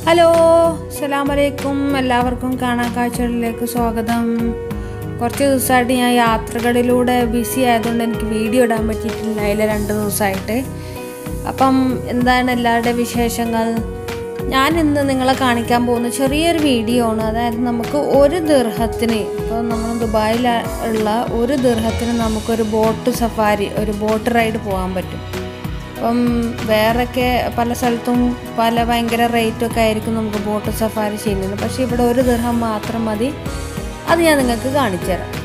hello അസ്സലാമു അലൈക്കും എല്ലാവർക്കും കാണാൻ കാഴ്ചകളിലേക്ക് സ്വാഗതം കുറച്ച് ദിവസമായിട്ട് ഞാൻ യാത്രകളിലൂടെ ബിസി ആയതുകൊണ്ട് എനിക്ക് വീഡിയോ ഇടാൻ പറ്റിയിട്ടില്ല അതിൽ രണ്ട് ദിവസമായിട്ട് അപ്പം എന്താണ് എല്ലാവരുടെ വിശേഷങ്ങൾ ഞാൻ ഇന്ന് നിങ്ങളെ കാണിക്കാൻ പോകുന്ന ചെറിയൊരു വീഡിയോ ആണ് അതായത് നമുക്ക് ഒരു ദീർഘത്തിന് ഇപ്പോൾ നമ്മൾ ദുബായിൽ ഉള്ള ഒരു ദീർഘത്തിന് നമുക്കൊരു ബോട്ട് സഫാരി ഒരു ബോട്ട് റൈഡ് പോകാൻ പറ്റും അപ്പം വേറൊക്കെ പല സ്ഥലത്തും പല ഭയങ്കര റേറ്റൊക്കെ ആയിരിക്കും നമുക്ക് ബോട്ട് സഫാരി ചെയ്യുന്നത് പക്ഷേ ഇവിടെ ഒരു ദീർഘം മാത്രം മതി അത് ഞാൻ നിങ്ങൾക്ക് കാണിച്ചു തരാം